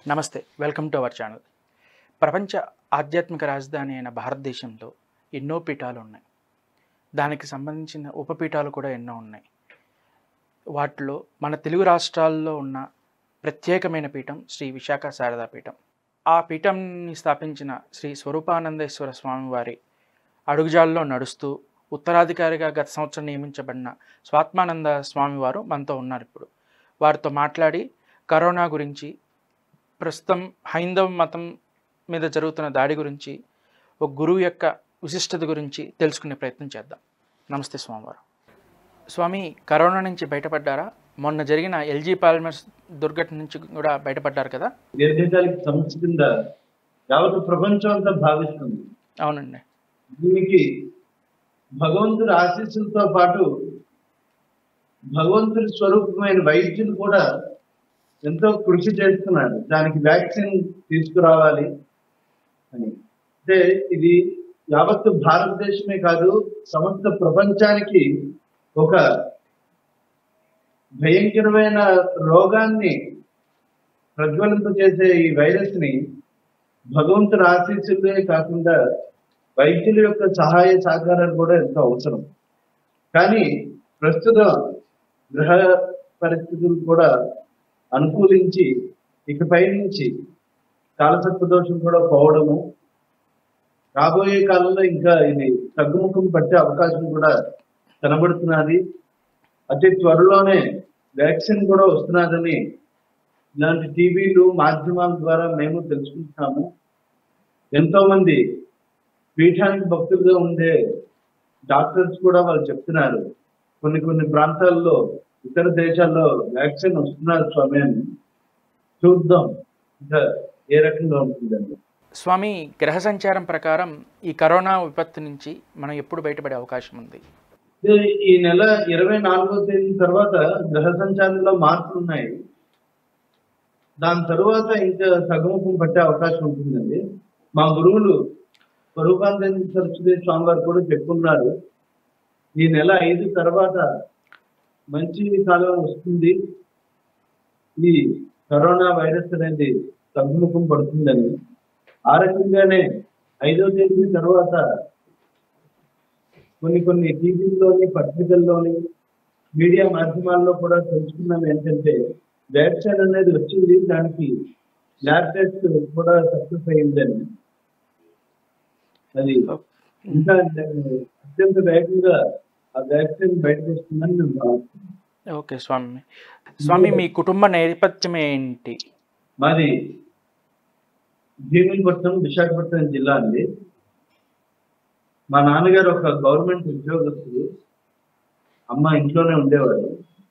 నమస్తే welcome to our channel ప్రపంచ ఆధ్యాత్మిక రాజధాని అయిన భారతదేశంలో ఎన్నో పీఠాలు ఉన్నాయి దానికి సంబంధించిన ఉపపీఠాలు కూడా ఎన్నో ఉన్నాయి వాటిలో మన తెలుగు రాష్ట్రాల్లో ఉన్న ప్రత్యేకమైన పీఠం శ్రీ విశాఖ శారదా పీఠం ఆ పీఠంని స్థాపించిన శ్రీ స్వరూపానందేశ్వర స్వామి వారి అడుగుజాల్లో నడుస్తూ ఉత్తరాధికారిగా గత సంవత్సరం నియమించబడిన స్వాత్మానంద స్వామి వారు మనతో ఉన్నారు ఇప్పుడు వారితో మాట్లాడి కరోనా గురించి ప్రస్తుతం హైందవ మతం మీద జరుగుతున్న దాడి గురించి ఒక గురువు యొక్క విశిష్టత గురించి తెలుసుకునే ప్రయత్నం చేద్దాం నమస్తే స్వామివారు స్వామి కరోనా నుంచి బయటపడ్డారా మొన్న జరిగిన ఎల్జీ పాలిమర్స్ దుర్ఘటన నుంచి కూడా బయటపడ్డారు కదా దీర్ఘకాలిక సమస్య కింద యావత్ ప్రపంచం అంతా భావిస్తుంది అవునండి దీనికి భగవంతుడి ఆశీస్సులతో పాటు భగవంతుడి స్వరూపమైన వైద్యులు కూడా ఎంతో కృషి చేస్తున్నారు దానికి వ్యాక్సిన్ తీసుకురావాలి అని అంటే ఇది యావత్తు భారతదేశమే కాదు సమస్త ప్రపంచానికి ఒక భయంకరమైన రోగాన్ని ప్రజ్వలింపజేసే ఈ వైరస్ ని భగవంతుని ఆశీస్సులే కాకుండా వైద్యుల యొక్క సహాయ సహకారాలు కూడా ఎంతో అవసరం కానీ ప్రస్తుతం గ్రహ పరిస్థితులు కూడా అనుకూలించి ఇకపై నుంచి కాలసర్ప దోషం కూడా పోవడము రాబోయే కాలంలో ఇంకా ఇది తగ్గుముఖం పట్టే అవకాశం కూడా కనబడుతున్నది అతి త్వరలోనే వ్యాక్సిన్ కూడా వస్తున్నదని ఇలాంటి టీవీలు మాధ్యమాల ద్వారా మేము తెలుసుకుంటున్నాము ఎంతో మంది పీఠానికి భక్తులుగా ఉండే డాక్టర్స్ కూడా వాళ్ళు చెప్తున్నారు కొన్ని కొన్ని ప్రాంతాల్లో ఇతర దేశాల్లో వ్యాక్సిన్ వస్తున్నారు స్వామి అని చూద్దాం ఇంకా ఏ రకంగా ఉంటుందండి స్వామి గ్రహ సంచారం ప్రకారం ఈ కరోనా విపత్తు నుంచి మనం ఎప్పుడు బయటపడే అవకాశం ఉంది ఇది ఈ నెల ఇరవై నాలుగో తేదీ తర్వాత గ్రహ సంచారంలో మార్పులు ఉన్నాయి దాని తరువాత ఇంకా తగ్గుముఖం పట్టే అవకాశం ఉంటుందండి మా గురువులు స్వరూపానంద సరస్వతి స్వామి వారు కూడా చెప్పుకున్నారు ఈ నెల ఐదు తర్వాత మంచి కాలం వస్తుంది ఈ కరోనా వైరస్ అనేది తగ్గుముఖం పడుతుందని ఆ రకంగానే ఐదో తేదీ తర్వాత కొన్ని కొన్ని టీవీల్లోని పత్రికల్లోని మీడియా మాధ్యమాల్లో కూడా తెలుసుకున్నాం ఏంటంటే వ్యాక్సిన్ అనేది వచ్చింది దానికి ల్యాబ్ టెస్ట్ కూడా సక్సెస్ అయిందని అది ఇంకా అత్యంత వేగంగా ఆ వ్యాక్సిన్ బయటకు వస్తుందని నేను భావిస్తున్నాను ఓకే స్వామి స్వామి మీ కుటుంబ నేపథ్యం ఏంటి మాది భీములపట్నం విశాఖపట్నం జిల్లా అండి మా నాన్నగారు ఒక గవర్నమెంట్ ఉద్యోగస్తులు అమ్మ ఇంట్లోనే ఉండేవారు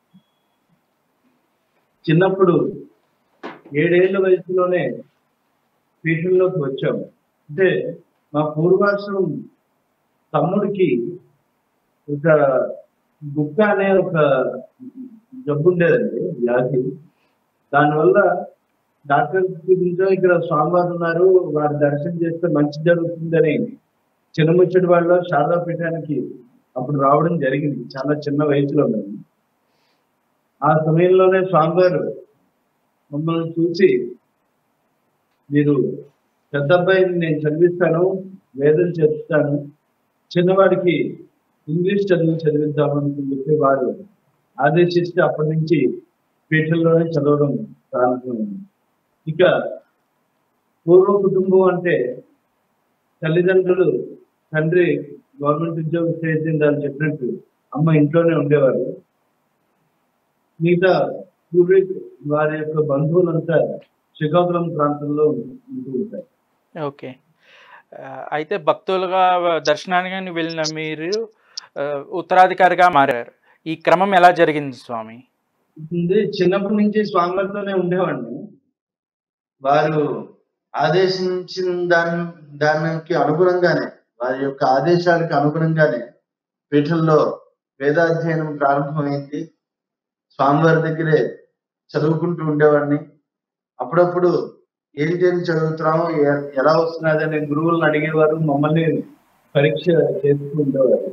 చిన్నప్పుడు ఏడేళ్ల వయసులోనే పీఠంలోకి వచ్చాము అంటే మా పూర్వాశ్రమం తమ్ముడికి ఒక గుక్క అనే ఒక జబ్బు ఉండేదండి వ్యాధి దానివల్ల డాక్టర్ చూపించాం ఇక్కడ స్వామివారు ఉన్నారు వారి దర్శనం చేస్తే మంచి జరుగుతుందని చిన్నముచ్చటి వాళ్ళ శారదా పీఠానికి అప్పుడు రావడం జరిగింది చాలా చిన్న వయసులో మేము ఆ సమయంలోనే స్వామివారు మమ్మల్ని చూసి మీరు పెద్ద అబ్బాయిని నేను చదివిస్తాను వేదం చెప్తాను చిన్నవాడికి ఇంగ్లీష్ చదువు చదివిద్దామని చెప్పి వారు ఆదేశిస్తే అప్పటి నుంచి పీఠంలోనే చదవడం ప్రారంభమైంది ఇక పూర్వ కుటుంబం అంటే తల్లిదండ్రులు తండ్రి గవర్నమెంట్ ఉద్యోగం చేసిందని చెప్పినట్టు అమ్మ ఇంట్లోనే ఉండేవారు మిగతా పూర్వీకు వారి యొక్క బంధువులంతా శ్రీకాకుళం ప్రాంతంలో ఉంటూ ఉంటారు ఓకే ఆ, అయితే భక్తులుగా దర్శనానికి వెళ్ళిన మీరు ఆ, ఉత్తరాధికారిగా మారారు ఈ క్రమం ఎలా జరిగింది స్వామి ఉంది చిన్నప్పటి నుంచి స్వామివారితోనే ఉండేవాడిని వారు ఆదేశించిన దాని దానికి అనుగుణంగానే వారి యొక్క ఆదేశాలకు అనుగుణంగానే పీఠంలో వేదాధ్యయనం ప్రారంభమైంది స్వామివారి దగ్గరే చదువుకుంటూ ఉండేవాడిని అప్పుడప్పుడు ఏంటి అని చదువుతున్నామో ఎ- ఎలా వస్తున్నది అనే గురువులను అడిగేవారు మమ్మల్ని పరీక్ష చేస్తూ ఉండేవారు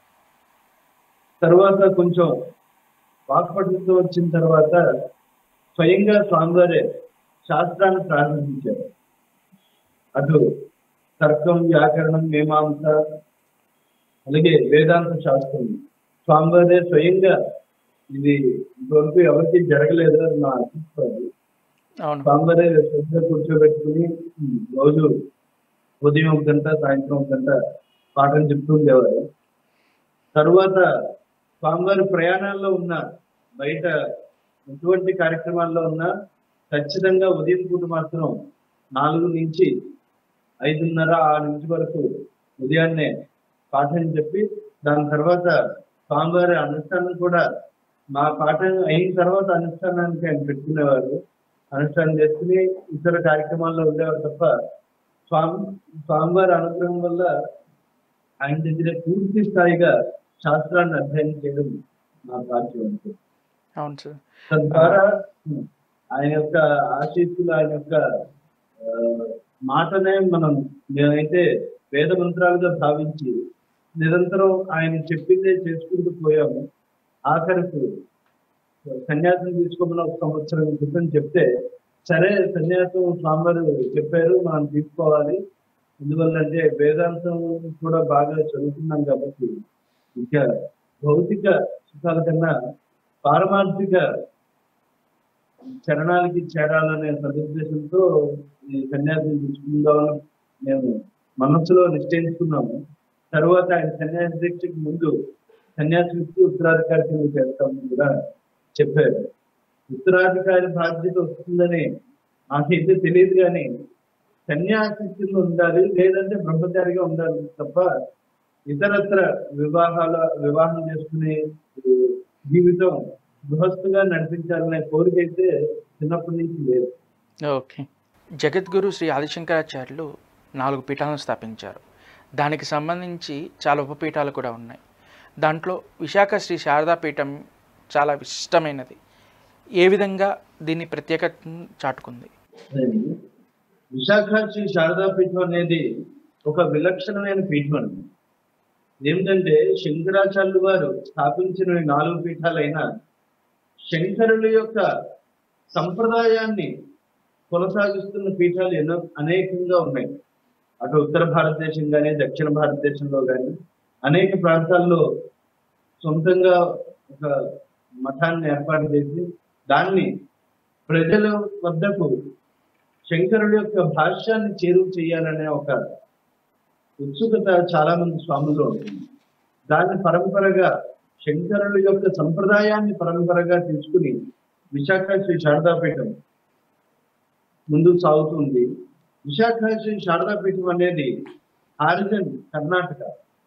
తర్వాత కొంచెం వాక్పటులతో వచ్చిన తర్వాత స్వయంగా స్వామివారే శాస్త్రాన్ని ప్రారంభించారు అటు తర్కం వ్యాకరణం మీమాంస అలాగే వేదాంత శాస్త్రం స్వామివారే స్వయంగా ఇది ఇంతవరకు ఎవరికి జరగలేదు అని నా అభిప్రాయం అవును స్వామివారే శ్రద్ధ కూర్చోబెట్టుకుని ఉమ్, రోజు ఉదయం ఒక గంట సాయంత్రం ఒక గంట పాఠం చెప్తూ ఉండేవారు తరువాత స్వామివారి ప్రయాణాల్లో ఉన్న బయట ఎటువంటి కార్యక్రమాల్లో ఉన్నా ఖచ్చితంగా ఉదయం పూట మాత్రం నాలుగు నుంచి ఐదున్నర ఆరు నుంచి వరకు ఉదయాన్నే పాఠం చెప్పి దాని తర్వాత స్వామివారి అనుష్ఠానం కూడా మా పాఠం అయిన తర్వాత అనుష్ఠానానికి ఆయన పెట్టుకునేవారు అనుష్ఠానం చేసుకుని ఇతర కార్యక్రమాల్లో ఉండేవారు తప్ప స్వామి స్వామివారి అనుగ్రహం వల్ల ఆయన దగ్గర పూర్తి స్థాయిగా శాస్త్రాన్ని అధ్యయనం చేయడం నా భాగ్యం అంతే అవును సార్ తద్వారా ఆయన యొక్క ఆశీస్సులు ఆయన యొక్క ఆ, మాటనే మనం నేనైతే వేద మంత్రాలుగా భావించి నిరంతరం ఆయన చెప్పిందే చేసుకుంటూ పోయాము ఆఖరికి సన్యాసం తీసుకోమని ఒక సంవత్సరం క్రితం చెప్తే సరే సన్యాసం స్వామివారు చెప్పారు మనం తీసుకోవాలి ఎందువల్లంటే వేదాంతం కూడా బాగా చదువుతున్నాం కాబట్టి ఇంకా భౌతిక సుఖాల కన్నా పారమార్థిక చరణాలకి చేరాలనే సదుద్దేశంతో ఈ సన్యాసం తీసుకుందామని మేము మనస్సులో నిశ్చయించుకున్నాము తర్వాత ఆయన సన్యాసి దీక్షకి ముందు సన్యాసి ఇచ్చి ఉత్తరాధికారి కింద చేస్తామని కూడా చెప్పారు ఉత్తరాధికారి బాధ్యత వస్తుందని నాకైతే తెలియదు కానీ సన్యాసి కింద ఉండాలి లేదంటే బ్రహ్మచారిగా ఉండాలి తప్ప ఇతరత్ర వివాహాల వివాహం చేసుకునే ఈ, జీవితం గృహస్థుగా నడిపించాలనే కోరిక అయితే చిన్నప్పటి నుంచి లేదు ఓకే జగద్గురు శ్రీ ఆదిశంకరాచార్యులు నాలుగు పీఠాలను స్థాపించారు దానికి సంబంధించి చాలా ఉపపీఠాలు కూడా ఉన్నాయి దాంట్లో విశాఖ శ్రీ శారదా పీఠం చాలా విశిష్టమైనది ఏ విధంగా దీన్ని ప్రత్యేకతను చాటుకుంది అదేండి. విశాఖ శ్రీ శారదా పీఠం అనేది ఒక విలక్షణమైన పీఠం అండి ఏమిటంటే శంకరాచార్యులు వారు స్థాపించిన ఈ నాలుగు పీఠాలైన శంకరుల యొక్క సంప్రదాయాన్ని కొనసాగిస్తున్న పీఠాలు ఎన్నో అనేకంగా ఉన్నాయి అటు ఉత్తర భారతదేశం కానీ దక్షిణ భారతదేశంలో కానీ అనేక ప్రాంతాల్లో సొంతంగా ఒక మఠాన్ని ఏర్పాటు చేసి దాన్ని ప్రజల వద్దకు శంకరుల యొక్క భాష్యాన్ని చేరువ చేయాలనే ఒక ఉత్సుకత చాలా మంది స్వాముల్లో ఉంటుంది దాన్ని పరంపరగా శంకరుల యొక్క సంప్రదాయాన్ని పరంపరగా తీసుకుని విశాఖ శ్రీ శారదాపీఠం ముందుకు సాగుతుంది విశాఖ శ్రీ శారదాపీఠం అనేది హారిజన్ కర్ణాటక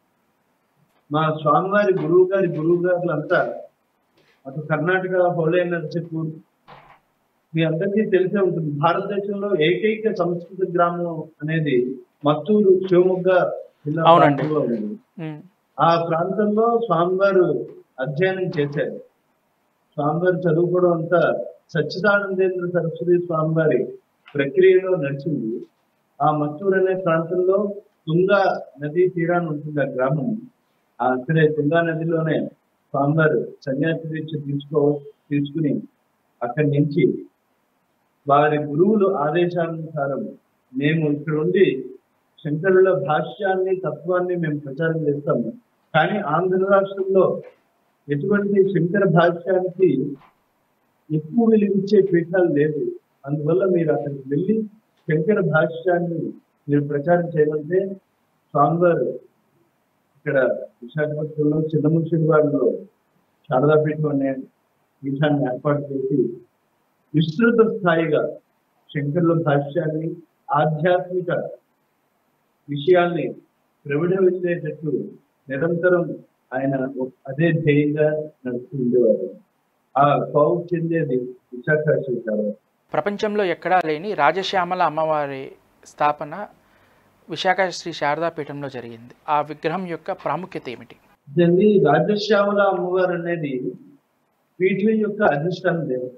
మా స్వామివారి గురువు గారి గురువు గారులంతా అటు కర్ణాటక హోలీ నర్సిపూర్ మీ అందరికీ తెలిసే ఉంటుంది భారతదేశంలో ఏకైక సంస్కృత గ్రామం అనేది మత్తూరు శివమొగ్గ జిల్లా అవునండి. ప్రాంతంలో ఉంది ఉమ్, ఆ ప్రాంతంలో స్వామివారు అధ్యయనం చేశారు స్వామివారు చదువుకోవడం అంతా సచ్చిదానందేంద్ర సరస్వతి స్వామివారి ప్రక్రియలో నడిచింది ఆ మత్తూరు అనే ప్రాంతంలో తుంగా నదీ తీరాన్ని ఉంటుంది ఆ గ్రామం ఆ అక్కడే తుంగా నదిలోనే స్వామివారు సన్యాసి దీక్ష తీసుకో తీసుకుని అక్కడి నుంచి వారి గురువులు ఆదేశానుసారం మేము ఇక్కడ ఉండి శంకరుల భాష్యాన్ని తత్వాన్ని మేము ప్రచారం చేస్తాము కానీ ఆంధ్ర రాష్ట్రంలో ఎటువంటి శంకర భాష్యానికి ఎక్కువ విలువిచ్చే పీఠాలు లేవు అందువల్ల మీరు అక్కడికి వెళ్ళి శంకర భాష్యాన్ని మీరు ప్రచారం చేయమంటే స్వామివారు ఇక్కడ విశాఖపట్నంలో చిన్నముషిడివాడలో శారదాపీఠం అనే పీఠాన్ని ఏర్పాటు చేసి విస్తృత స్థాయిగా శంకరుల భాష్యాన్ని ఆధ్యాత్మిక విషయాల్ని ప్రవిడవించేటట్టు నిరంతరం ఆయన ఒక- అదే ధ్యేయంగా నడుస్తూ ఉండేవారు ఆ కోవు చెందేది విశాఖ శ్రీకారం ప్రపంచంలో ఎక్కడా లేని రాజశ్యామల అమ్మవారి స్థాపన విశాఖ శ్రీ శారదా పీఠంలో జరిగింది ఆ విగ్రహం యొక్క ప్రాముఖ్యత ఏమిటి దీన్ని రాజశ్యామల అమ్మవారు అనేది పీఠం యొక్క అధిష్టాన దేవత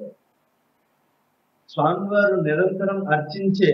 స్వామివారు నిరంతరం అర్చించే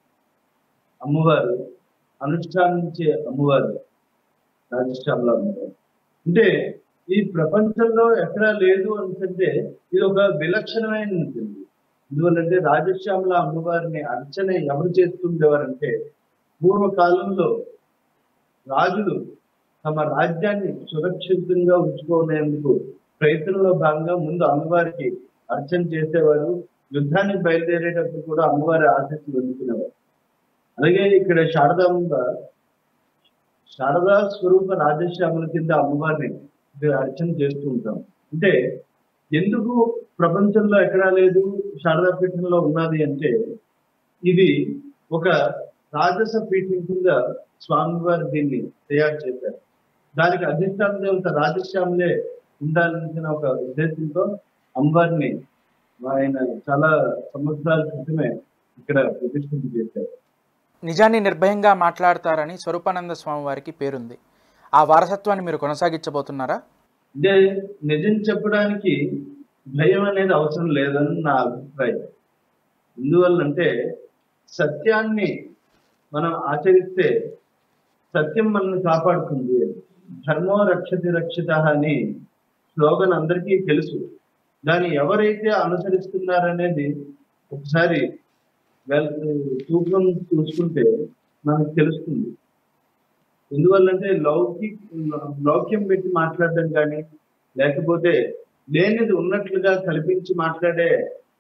అమ్మవారు అనుష్ఠానించే అమ్మవారు రాజశ్యామల అమ్మవారు అంటే ఈ ప్రపంచంలో ఎక్కడా లేదు అనుకుంటే ఇది ఒక విలక్షణమైన ఉంటుంది ఎందువల్లంటే రాజశ్యామల అమ్మవారిని అర్చన ఎవరు చేస్తుండేవారంటే పూర్వకాలంలో రాజులు తమ రాజ్యాన్ని సురక్షితంగా ఉంచుకునేందుకు ప్రయత్నంలో భాగంగా ముందు అమ్మవారికి అర్చన చేసేవారు యుద్ధానికి బయలుదేరేటప్పుడు కూడా అమ్మవారి ఆశీస్సులు అందుకునేవారు అలాగే ఇక్కడ శారదాంబ శారదా స్వరూప రాజశ్యాముల కింద అమ్మవారిని ఇది అర్చన చేస్తూ ఉంటాం అంటే ఎందుకు ప్రపంచంలో ఎక్కడా లేదు శారదా పీఠంలో ఉన్నది అంటే ఇది ఒక రాజస పీఠం కింద స్వామివారు దీన్ని తయారు చేశారు దానికి అధిష్టాన దేవత రాజశ్యాములే ఉండాలన్న ఒక ఉద్దేశంతో అమ్మవారిని ఆయన చాలా సంవత్సరాల క్రితమే ఇక్కడ ప్రతిష్ఠింప చేశారు నిజాన్ని నిర్భయంగా మాట్లాడతారని స్వరూపానంద స్వామి వారికి పేరుంది ఆ వారసత్వాన్ని మీరు కొనసాగించబోతున్నారా అంటే నిజం చెప్పడానికి భయం అనేది అవసరం లేదని నా అభిప్రాయం ఎందువల్లంటే సత్యాన్ని మనం ఆచరిస్తే సత్యం మనల్ని కాపాడుతుంది ధర్మో రక్షతి రక్షిత అని స్లోగన్ అందరికీ తెలుసు దాన్ని ఎవరైతే అనుసరిస్తున్నారనేది ఒకసారి వెల్ తూకం చూసుకుంటే మనకు తెలుస్తుంది ఎందువల్లంటే లౌకిక లౌక్యం పెట్టి మాట్లాడడం కానీ లేకపోతే లేనిది ఉన్నట్లుగా కల్పించి మాట్లాడే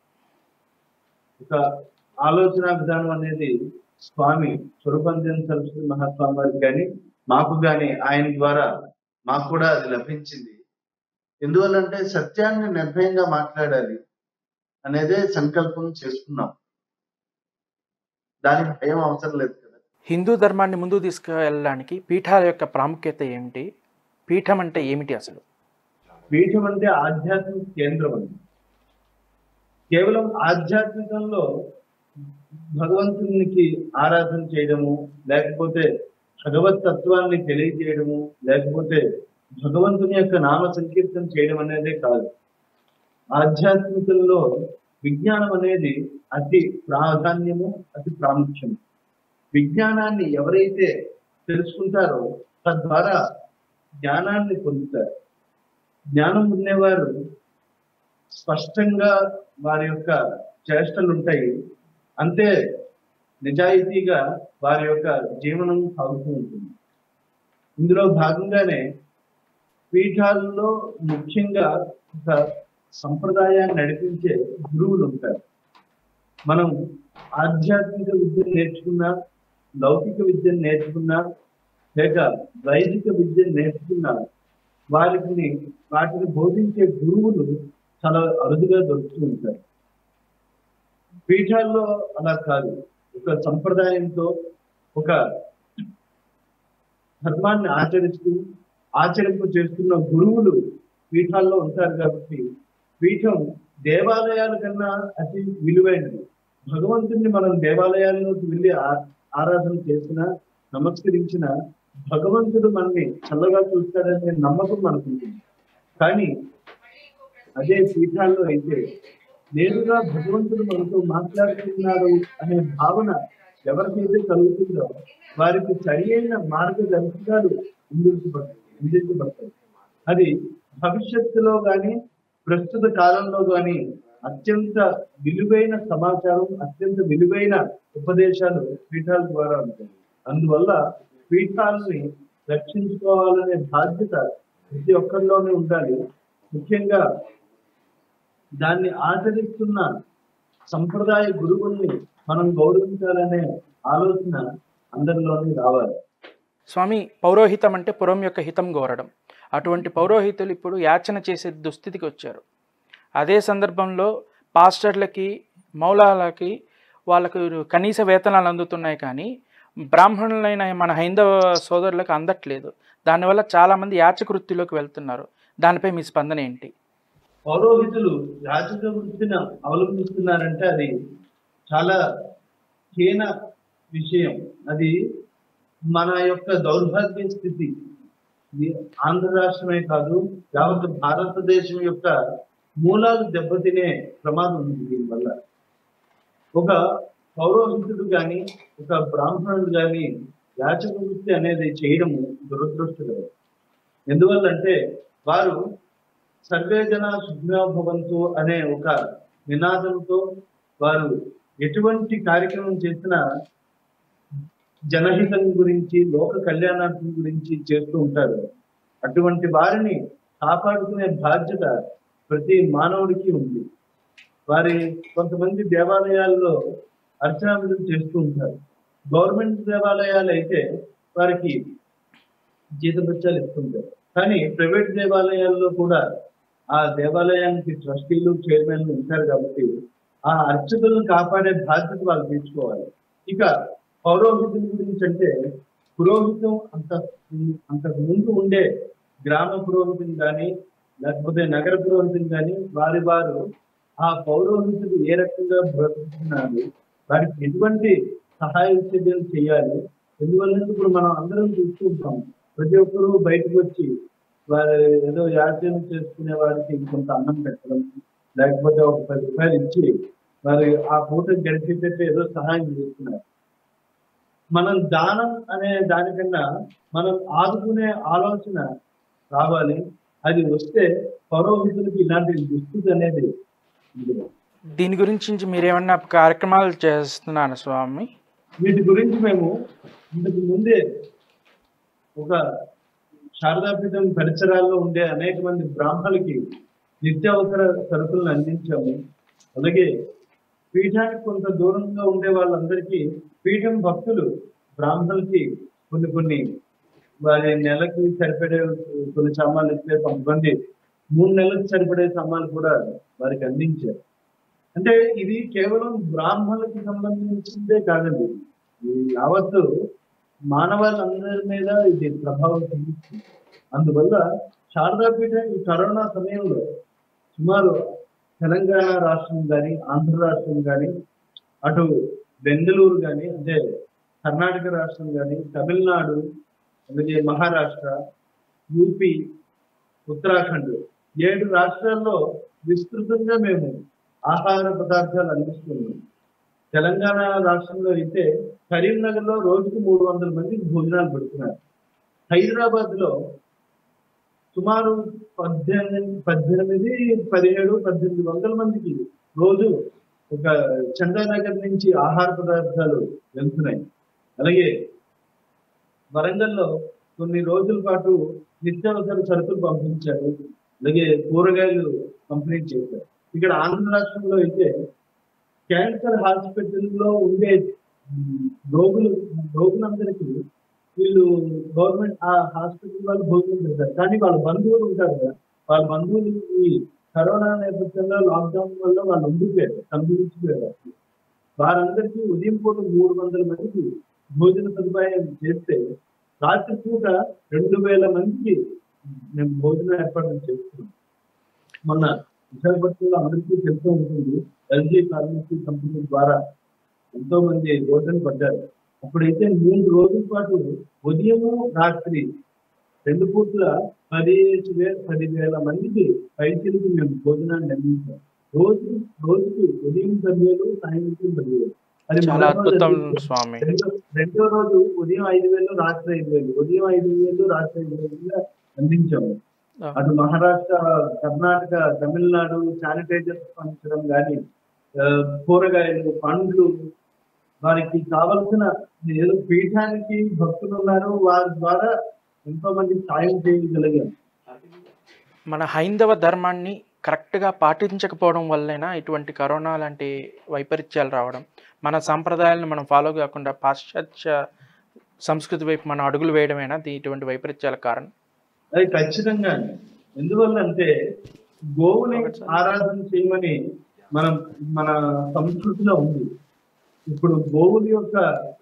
ఒక ఆలోచన విధానం అనేది స్వామి స్వరూపంజన్ సరస్వతి మహాస్వామి వారికి కానీ మాకు కానీ ఆయన ద్వారా మాకు కూడా అది లభించింది ఎందువల్లంటే సత్యాన్ని నిర్భయంగా మాట్లాడాలి అనేదే సంకల్పం చేసుకున్నాం దానికి భయం అవసరం లేదు కదా హిందూ ధర్మాన్ని ముందుకు తీసుకువెళ్ళడానికి పీఠాల యొక్క ప్రాముఖ్యత ఏమిటి పీఠం అంటే ఏమిటి అసలు పీఠం అంటే ఆధ్యాత్మిక కేంద్రం అండి కేవలం ఆధ్యాత్మికంలో భగవంతునికి ఆరాధన చేయడము లేకపోతే భగవత్ తత్వాన్ని తెలియజేయడము లేకపోతే భగవంతుని యొక్క నామ సంకీర్తన చేయడం అనేదే కాదు ఆధ్యాత్మికంలో విజ్ఞానం అనేది అతి ప్రాధాన్యము అతి ప్రాముఖ్యము విజ్ఞానాన్ని ఎవరైతే తెలుసుకుంటారో తద్వారా జ్ఞానాన్ని పొందుతారు జ్ఞానం ఉండేవారు స్పష్టంగా వారి యొక్క చేష్టలు ఉంటాయి అంతే నిజాయితీగా వారి యొక్క జీవనం సాగుతూ ఉంటుంది ఇందులో భాగంగానే పీఠాలలో ముఖ్యంగా ఒక సంప్రదాయాన్ని నడిపించే గురువులు ఉంటారు మనం ఆధ్యాత్మిక విద్యను నేర్చుకున్నా లౌకిక విద్యను నేర్చుకున్నా లేక వైదిక విద్యను నేర్చుకున్నా వారికి వాటిని బోధించే గురువులు చాలా అరుదుగా దొరుకుతూ ఉంటారు పీఠాల్లో అలా కాదు ఒక సంప్రదాయంతో ఒక ధర్మాన్ని ఆచరిస్తూ ఆచరింపు చేస్తున్న గురువులు పీఠాల్లో ఉంటారు కాబట్టి పీఠం దేవాలయాల కన్నా అతి విలువైనది భగవంతుని మనం దేవాలయాల్లోకి వెళ్ళి ఆ- ఆరాధన చేసిన నమస్కరించిన భగవంతుడు మనల్ని చల్లగా చూస్తాడనే నమ్మకం మనకు ఉంటుంది కానీ అదే పీఠాల్లో అయితే నేరుగా భగవంతుడు మనతో మాట్లాడుతున్నాడు అనే భావన ఎవరికైతే కలుగుతుందో వారికి సరియైన మార్గదర్శకాలు అందించబడతాయి అందించబడతాయి అది భవిష్యత్తులో గాని ప్రస్తుత కాలంలో గాని అత్యంత విలువైన సమాచారం అత్యంత విలువైన ఉపదేశాలు పీఠాల ద్వారా ఉంటాయి అందువల్ల పీఠాలని రక్షించుకోవాలనే బాధ్యత ప్రతి ఒక్కరిలోనే ఉండాలి ముఖ్యంగా దాన్ని ఆచరిస్తున్న సంప్రదాయ గురువుల్ని మనం గౌరవించాలనే ఆలోచన అందరిలోనే రావాలి స్వామి పౌరోహితం అంటే పురం యొక్క హితం కోరడం అటువంటి పౌరోహితులు ఇప్పుడు యాచన చేసే దుస్థితికి వచ్చారు అదే సందర్భంలో పాస్టర్లకి మౌలాలకి వాళ్ళకు కనీస వేతనాలు అందుతున్నాయి కానీ బ్రాహ్మణులైన మన హైందవ సోదరులకు అందట్లేదు దానివల్ల చాలామంది యాచక వృత్తిలోకి వెళ్తున్నారు దానిపై మీ స్పందన ఏంటి పౌరోహితులు యాచక వృత్తిని అవలంబిస్తున్నారంటే అది చాలా హీన విషయం అది మన యొక్క దౌర్భాగ్య స్థితి ఇది ఆంధ్ర రాష్ట్రమే కాదు యావత్ భారతదేశం యొక్క మూలాలు దెబ్బతినే ప్రమాదం ఉంది దీనివల్ల ఒక పౌరోహితుడు గాని ఒక బ్రాహ్మణుడు గాని యాచక వృత్తి అనేది చేయడము దురదృష్టకరం ఎందువల్లంటే వారు సర్వే జన సుఖినో భవంతు అనే ఒక నినాదంతో వారు ఎటువంటి కార్యక్రమం చేసినా జనహితం గురించి లోక కళ్యాణార్థం గురించి చేస్తూ ఉంటారు అటువంటి వారిని కాపాడుకునే బాధ్యత ప్రతి మానవుడికి ఉంది వారి కొంతమంది దేవాలయాల్లో అర్చనలు చేస్తూ ఉంటారు గవర్నమెంట్ దేవాలయాలు అయితే వారికి జీతభత్యాలు ఇస్తుంటారు కానీ ప్రైవేట్ దేవాలయాల్లో కూడా ఆ దేవాలయానికి ట్రస్టీలు చైర్మన్లు ఉంటారు కాబట్టి ఆ అర్చకులను కాపాడే బాధ్యత వాళ్ళు తీసుకోవాలి ఇక పౌరోహితుల గురించి అంటే పురోహితం అంత అంతకు ముందు ఉండే గ్రామ పురోహితులు కానీ లేకపోతే నగర పురోహితులు కానీ వారి వారు ఆ పౌరోహితులు ఏ రకంగా బ్రతుకుతున్నారు వారికి ఎటువంటి సహాయ చర్యలు చేయాలి ఎందువల్ల ఇప్పుడు మనం అందరం చూస్తుంటాం ప్రతి ఒక్కరూ బయటకు వచ్చి వారు ఏదో యాచన చేసుకునే వారికి కొంత అన్నం పెట్టడం లేకపోతే ఒక పది రూపాయలు ఇచ్చి వారి ఆ పూట గడిచేటట్టు ఏదో సహాయం చేస్తున్నారు మనం దానం అనే దానికన్నా మనం ఆదుకునే ఆలోచన రావాలి అది వస్తే పౌరోహితులకి ఇలాంటి దుస్థితి అనేది ఉండదు. దీని గురించి మీరేమన్నా కార్యక్రమాలు చేస్తున్నాను స్వామి వీటి గురించి మేము ఇంతకు ముందే ఒక శారదాపీఠం పరిసరాల్లో ఉండే అనేక మంది బ్రాహ్మణులకి నిత్యావసర సరుకులను అందించాము అలాగే పీఠానికి కొంత దూరంగా ఉండే వాళ్ళందరికీ పీఠం భక్తులు బ్రాహ్మణులకి కొన్ని కొన్ని వారి నెలకి సరిపడే కొన్ని సామాన్లు ఇస్తే కొంతమంది మూడు నెలలకు సరిపడే సామాన్లు కూడా వారికి అందించారు అంటే ఇది కేవలం బ్రాహ్మణులకు సంబంధించిందే కాదండి ఈ యావత్తు మానవాళ్ళందరి మీద ఇది ప్రభావం చూపిస్తుంది అందువల్ల శారదాపీఠ ఈ కరోనా సమయంలో సుమారు తెలంగాణ రాష్ట్రం కానీ ఆంధ్ర రాష్ట్రం కానీ అటు బెంగళూరు కానీ అంటే కర్ణాటక రాష్ట్రం కానీ తమిళనాడు అలాగే మహారాష్ట్ర యూపీ ఉత్తరాఖండ్ ఏడు రాష్ట్రాల్లో విస్తృతంగా మేము ఆహార పదార్థాలు అందిస్తున్నాం తెలంగాణ రాష్ట్రంలో అయితే కరీంనగర్ లో రోజుకు మూడు వందల మందికి భోజనాలు పెడుతున్నారు హైదరాబాద్ లో సుమారు పద్దెనిమిది పద్దెనిమిది పదిహేడు పద్దెనిమిది వందల మందికి రోజు ఒక చందానగర్ నుంచి ఆహార పదార్థాలు వెళ్తున్నాయి అలాగే వరంగల్లో కొన్ని రోజుల పాటు నిత్యావసర సరుకులు పంపించారు అలాగే కూరగాయలు పంపిణీ చేశారు ఇక్కడ ఆంధ్ర రాష్ట్రంలో అయితే క్యాన్సర్ హాస్పిటల్లో ఉండే ఉమ్, రోగులు రోగులందరికీ వీళ్ళు గవర్నమెంట్ ఆ హాస్పిటల్ వాళ్ళు భోజనం పెడతారు కానీ వాళ్ళ బంధువులు ఉంటారు కదా వాళ్ళ బంధువులు ఈ కరోనా నేపథ్యంలో లాక్డౌన్ వల్ల వాళ్ళు ఉండిపోయారు సంభవించిపోయారు వారందరికీ ఉదయం పూట మూడు వందల మందికి భోజన సదుపాయం చేస్తే రాత్రి పూట రెండు వేల మందికి మేము భోజన ఏర్పాట్లు చేస్తున్నాం మొన్న విశాఖపట్నంలో అందరికీ తెలుస్తూ ఉంటుంది ఎల్జీ ఫార్మసీ కంపెనీ ద్వారా ఎంతో మంది రోజులు పడ్డారు అప్పుడైతే మూడు రోజుల పాటు ఉదయము రాత్రి రెండు పూట్ల పదిహేను వేల పదివేల మందికి పైసలకి మేము భోజనాన్ని అందించాం రోజు రోజుకి ఉదయం పదివేలు సాయంత్రం పదివేలు అది చాలా మొదటి రోజు అద్భుతం అయితే స్వామి రెండో రెండో రోజు ఉదయం ఐదు వేలు రాత్రి ఐదు వేలు ఉదయం ఐదు వేలు రాత్రి ఐదు వేలు అందించాము ఆ. అటు మహారాష్ట్ర కర్ణాటక తమిళనాడు శానిటైజర్స్ పంచడం కానీ కూరగాయలు పండ్లు వారికి కావలసిన ఏదో పీఠానికి భక్తులు ఉన్నారు వారి ద్వారా ఎంతో మంది సాయం చేయగలిగాం మన హైందవ ధర్మాన్ని కరెక్ట్గా పాటించకపోవడం వల్లైనా ఇటువంటి కరోనా లాంటి వైపరీత్యాలు రావడం మన సాంప్రదాయాలను మనం ఫాలో కాకుండా పాశ్చాత్య సంస్కృతి వైపు మనం అడుగులు వేయడమేనా దీ- ఇటువంటి వైపరీత్యాల కారణం అది ఖచ్చితంగా ఎందువల్ల అంటే గోవుని ఆరాధన చేయమని మనం మన సంస్కృతిలో ఉంది ఇప్పుడు గోవుల యొక్క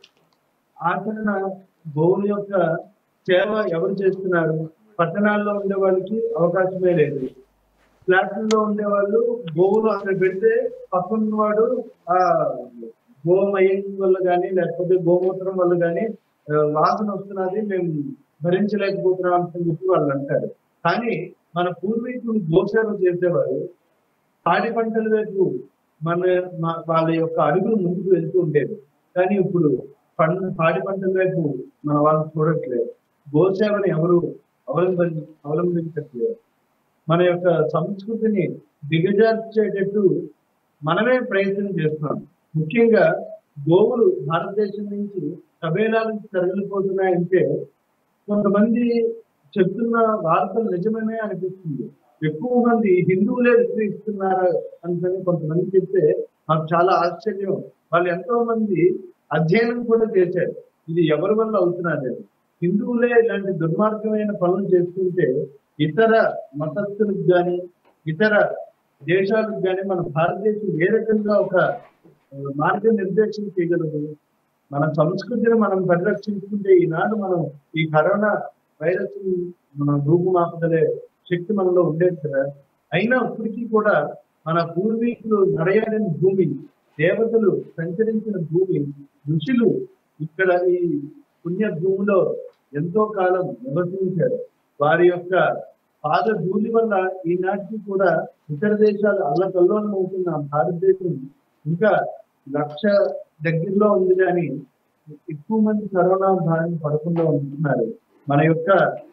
ఆచరణ గోవుల యొక్క సేవ ఎవరు చేస్తున్నారు పట్టణాల్లో ఉండే వాళ్ళకి అవకాశమే లేదు ఫ్లాట్లలో ఉండే వాళ్ళు గోవులు అక్కడ పెడితే పక్కన వాడు ఆ గోమయం వల్ల కానీ లేకపోతే గోమూత్రం వల్ల కానీ వాసన వస్తున్నది మేము భరించలేకపోతున్నాం అని చెప్పి వాళ్ళు అంటారు కానీ మన పూర్వీకులు గోసేవ చేసేవారు పాడి పంటల వైపు మన మా- వాళ్ళ యొక్క అడుగులు ముందుకు వెళ్తూ ఉండేది కానీ ఇప్పుడు పంట పాడి పంటల వైపు మన వాళ్ళు చూడట్లేదు గోసేవని ఎవరు అవలంబి అవలంబించట్లేదు మన యొక్క సంస్కృతిని దిగజార్చేటట్టు మనమే ప్రయత్నం చేస్తున్నాం ముఖ్యంగా గోవులు భారతదేశం నుంచి కబేలాలకు తరలిపోతున్నాయంటే కొంతమంది చెప్తున్న వార్తలు నిజమనే అనిపిస్తుంది ఎక్కువ మంది హిందువులే విక్రయిస్తున్నారు అని కొంతమంది చెప్తే మాకు చాలా ఆశ్చర్యం వాళ్ళు ఎంతో మంది అధ్యయనం కూడా చేశారు ఇది ఎవరి వల్ల అవుతున్నది హిందువులే ఇలాంటి దుర్మార్గమైన పనులు చేస్తుంటే ఇతర మతస్థులకు కానీ ఇతర దేశాలకు కానీ మన భారతదేశం ఏ రకంగా ఒక ఆ, మార్గనిర్దేశం చేయగలదు మన సంస్కృతిని మనం పరిరక్షించుకుంటే ఈనాడు మనం ఈ కరోనా వైరస్ మనం రూపుమాపగలే శక్తి మనలో ఉండేది కదా అయినా ఇప్పటికీ కూడా మన పూర్వీకులు నడయాడిన భూమి దేవతలు సంచరించిన భూమి ఋషులు ఇక్కడ ఈ పుణ్య భూమిలో ఎంతో కాలం నివసించారు వారి యొక్క పాద ధూళి వల్ల ఈనాటికి కూడా ఇతర దేశాలు అల్లకల్లోలం అవుతున్న భారతదేశం ఇంకా లక్ష దగ్గరలో ఉంది కానీ ఎక్కువ మంది కరోనా బారిన పడకుండా ఉంటున్నారు మన యొక్క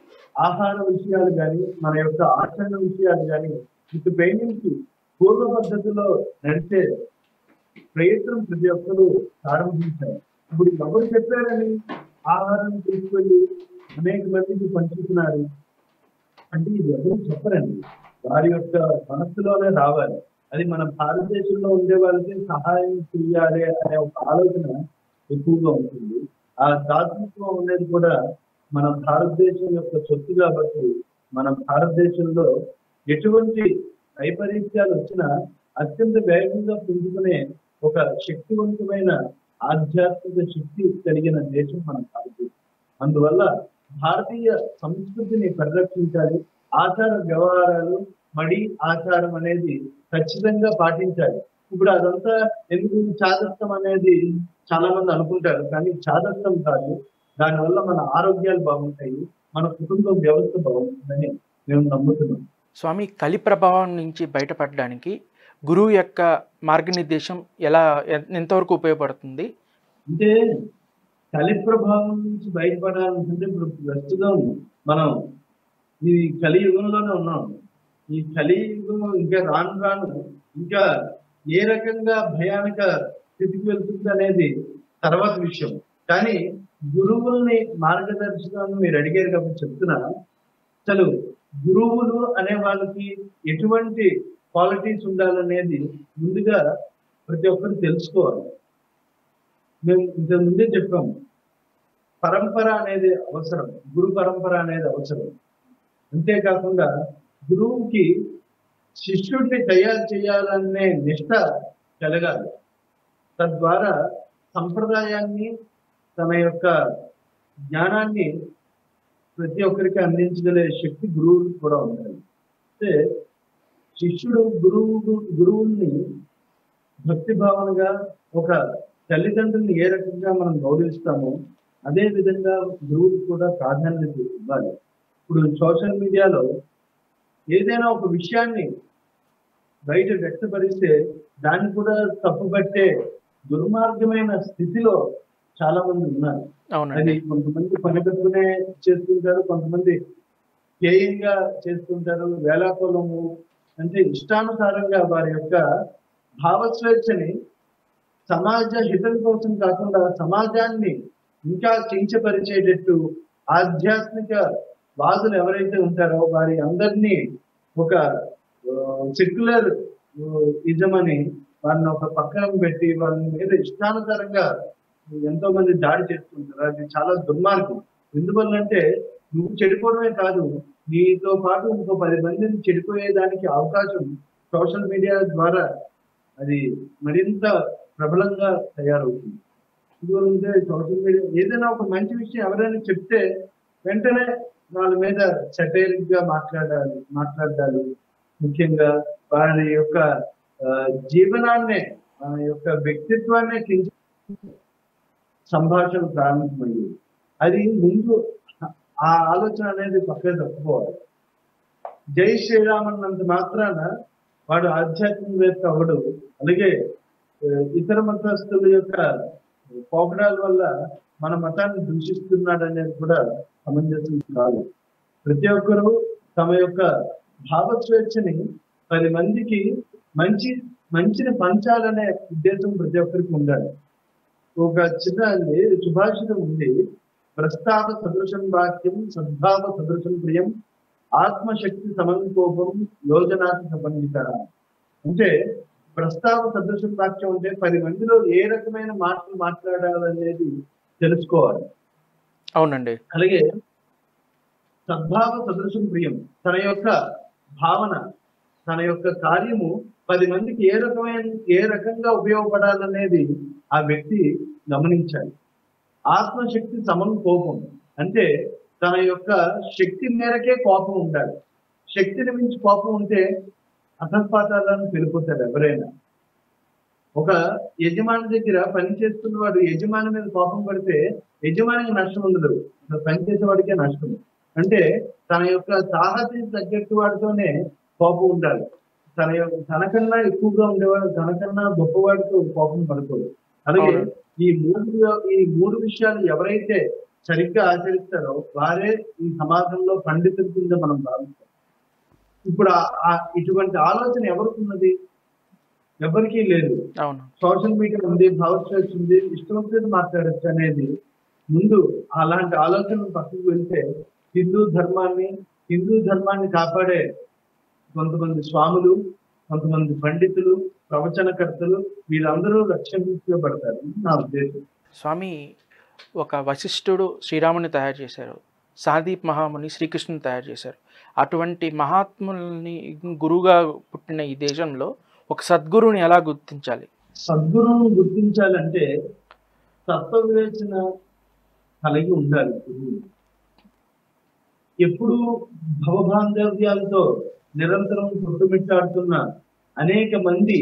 ఆహార విషయాలు కానీ మన యొక్క ఆచరణ విషయాలు కానీ ఇటు పైనుంచి పూర్వ పద్ధతిలో నడిచే ప్రయత్నం ప్రతి ఒక్కరు ప్రారంభించారు ఇప్పుడు ఎవరు చెప్పారని ఆహారం తీసుకెళ్ళి అనేక మందికి పంచుతున్నారు అంటే ఇది ఎవరు చెప్పరండి వారి యొక్క మనస్సులోనే రావాలి అది మన భారతదేశంలో ఉండే వాళ్ళకి సహాయం చేయాలి అనే ఒక ఆలోచన ఎక్కువగా ఉంటుంది ఆ దాతృత్వం అనేది కూడా మన భారతదేశం యొక్క సొత్తు కాబట్టి మన భారతదేశంలో ఎటువంటి వైపరీత్యాలు వచ్చినా అత్యంత వేగంగా పుంజుకునే ఒక శక్తివంతమైన ఆధ్యాత్మిక శక్తి కలిగిన దేశం మన భారతదేశం అందువల్ల భారతీయ సంస్కృతిని పరిరక్షించాలి ఆచార వ్యవహారాలు మడి ఆచారం అనేది ఖచ్చితంగా పాటించాలి ఇప్పుడు అదంతా ఎందుకు చాదస్తం అనేది చాలా మంది అనుకుంటారు కానీ చాదస్తం కాదు దానివల్ల మన ఆరోగ్యాలు బాగుంటాయి మన కుటుంబ వ్యవస్థ బాగుంటుందని మేము నమ్ముతున్నాం స్వామి కలి ప్రభావం నుంచి బయటపడడానికి గురువు యొక్క మార్గనిర్దేశం ఎలా ఎ- ఎంతవరకు ఉపయోగపడుతుంది అంటే కలి ప్రభావం నుంచి బయటపడాలంటే ఇప్పుడు ప్రస్తుతం మనం ఈ కలియుగంలోనే ఉన్నాం ఈ కలియుగం ఇంకా రాను రాను ఇంకా ఏ రకంగా భయానక స్థితికి వెళ్తుంది అనేది తర్వాత విషయం కానీ గురువుల్ని మార్గదర్శకాలను మీరు అడిగారు కాబట్టి చెప్తున్నా అసలు గురువులు అనే వాళ్ళకి ఎటువంటి క్వాలిటీస్ ఉండాలనేది ముందుగా ప్రతి ఒక్కరు తెలుసుకోవాలి మేము ఇంతకు ముందే చెప్పాము పరంపర అనేది అవసరం గురు పరంపర అనేది అవసరం అంతేకాకుండా గురువుకి శిష్యుడిని తయారు చేయాలనే నిష్ట కలగాలి తద్వారా సంప్రదాయాన్ని తన యొక్క జ్ఞానాన్ని ప్రతి ఒక్కరికి అందించగలే శక్తి గురువుకి కూడా ఉండాలి అంటే శిష్యుడు గురువు గురువుల్ని భక్తి భావనగా ఒక తల్లిదండ్రుల్ని ఏ రకంగా మనం గౌరవిస్తామో అదే విధంగా గురువుకి కూడా ప్రాధాన్యత ఇవ్వాలి ఇప్పుడు సోషల్ మీడియాలో ఏదైనా ఒక విషయాన్ని బయట వ్యక్తపరిస్తే దాన్ని కూడా తప్పుపట్టే దుర్మార్గమైన స్థితిలో చాలా మంది ఉన్నారు అది అవునండి కొంతమంది పని కట్టుకునే చేస్తుంటారు కొంతమంది ధ్యేయంగా చేస్తుంటారు వేలాకోలము అంటే ఇష్టానుసారంగా వారి యొక్క భావస్వేచ్ఛని సమాజ హితం కోసం కాకుండా సమాజాన్ని ఇంకా కించపరిచేటట్టు ఆధ్యాత్మిక వాదులు ఎవరైతే ఉంటారో వారి అందరినీ ఒక సెక్యులర్ ఇజం అని వారిని ఒక పక్కన పెట్టి వాళ్ళ మీద ఇష్టానుసారంగా ఎంతో మంది దాడి చేస్తుంటారు అది చాలా దుర్మార్గం ఎందువల్లంటే నువ్వు చెడిపోవడమే కాదు నీతో పాటు ఇంకో పది మందిని చెడిపోయేదానికి అవకాశం సోషల్ మీడియా ద్వారా అది మరింత ప్రబలంగా తయారవుతుంది ఎందుకంటే సోషల్ మీడియా ఏదైనా ఒక మంచి విషయం ఎవరైనా చెప్తే వెంటనే వాళ్ళ మీద సెటైరిక్ గా మాట్లాడాలి మాట్లాడాలి ముఖ్యంగా వారి యొక్క ఆ, జీవనాన్నే మన యొక్క వ్యక్తిత్వాన్నే కించ సంభాషణ ప్రారంభమైంది అది ముందు ఆ ఆలోచన అనేది పక్కన తప్పుకోవాలి జై శ్రీరామ్ అన్నంత మాత్రాన వాడు ఆధ్యాత్మికవేత్త అవడు అలాగే ఆ, ఇతర మతస్థుల యొక్క పోకడాల వల్ల మన మతాన్ని దూషిస్తున్నాడు అనేది కూడా సమంజసం కాదు ప్రతి ఒక్కరూ తమ యొక్క భావస్వేచ్ఛని పది మందికి మంచి మంచిని పంచాలనే ఉద్దేశం ప్రతి ఒక్కరికి ఉండాలి ఒక చిన్న అండి సుభాషితం ఉంది ప్రస్తావ సదృశం వాక్యం సద్భావ సదృశం ప్రియం ఆత్మశక్తి సమంకోపం యోజనాతి సమన్విత అంటే ప్రస్తావ సదృశం వాక్యం అంటే పది మందిలో ఏ రకమైన మాటలు మాట్లాడాలనేది తెలుసుకోవాలి అవునండి అలాగే సద్భావ సదృశం ప్రియం తన యొక్క భావన తన యొక్క కార్యము పది మందికి ఏ రకమైన ఏ రకంగా ఉపయోగపడాలనేది ఆ వ్యక్తి గమనించాలి ఆత్మశక్తి సమం కోపం అంటే తన యొక్క శక్తి మేరకే కోపం ఉండాలి శక్తిని మించి కోపం ఉంటే అధపాతాలను వెళ్ళిపోతారు ఎవరైనా ఒక యజమాని దగ్గర పని చేస్తున్న వాడు యజమాని మీద కోపం పడితే యజమానికి నష్టం ఉండదు అసలు పని చేసేవాడికే నష్టం అంటే తన యొక్క సాహసం తగ్గట్టు వాడితోనే కోపం ఉండాలి తన యొక్క తనకన్నా ఎక్కువగా ఉండేవాడు తనకన్నా గొప్పవాడితో కోపం పడుకోదు అలాగే అవును. ఈ మూడు ఈ మూడు విషయాలు ఎవరైతే సరిగ్గా ఆచరిస్తారో వారే ఈ సమాజంలో పండితుల కింద మనం భావిస్తాం ఇప్పుడు ఆ- ఆ ఇటువంటి ఆలోచన ఎవరికి ఉన్నది ఎవరికీ లేదు అవును సోషల్ మీడియా ఉంది భావస్వేచ్ఛ ఉంది ఇష్టం వచ్చినట్టు మాట్లాడచ్చు అనేది ముందు అలాంటి ఆలోచనలు పక్కకు వెళ్తే హిందూ ధర్మాన్ని హిందూ ధర్మాన్ని కాపాడే కొంతమంది స్వాములు కొంతమంది పండితులు ప్రవచనకర్తలు వీళ్ళందరూ రక్షించబడతారు ఇది నా ఉద్దేశం స్వామి ఒక వశిష్ఠుడు శ్రీరాముని తయారు చేశారు సాదీప్ మహాముని శ్రీకృష్ణుని తయారు చేశారు అటువంటి మహాత్ముల్ని గురువుగా పుట్టిన ఈ దేశంలో ఒక సద్గురువుని ఎలా గుర్తించాలి సద్గురువును గుర్తించాలంటే తత్వ వివేచన కలిగి ఉండాలి గురువు ఎప్పుడు భవబాంధవ్యాలతో నిరంతరం కొట్టుమిట్టాడుతున్న అనేక మంది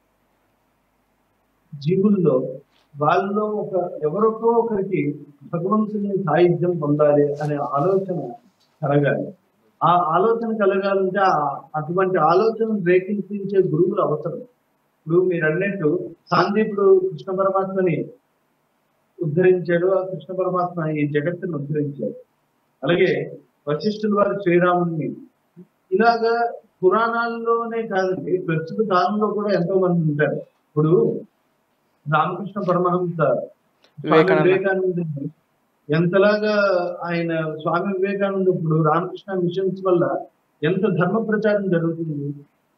జీవుల్లో వాళ్ళలో ఒక ఎవరికో ఒకరికి భగవంతుని సాహిత్యం పొందాలి అనే ఆలోచన కలగాలి ఆ ఆలోచన కలగాలంటే ఆ- అటువంటి ఆలోచన రేకించే గురువులు అవసరం ఇప్పుడు మీరు అన్నట్టు సాందీపుడు కృష్ణ పరమాత్మని ఉద్ధరించాడు ఆ కృష్ణ పరమాత్మ ఈ జగత్తును ఉద్ధరించాడు అలాగే వశిష్ఠుల వారు శ్రీరాముని ఇలాగా పురాణాల్లోనే కాదండి ప్రస్తుత కాలంలో కూడా ఎంతో మంది ఉంటారు ఇప్పుడు రామకృష్ణ పరమహంస స్వామి వివేకానంద. వివేకానంద ఎంతలాగా ఆయన స్వామి వివేకానంద ఇప్పుడు రామకృష్ణ మిషన్స్ వల్ల ఎంత ధర్మ ప్రచారం జరుగుతుంది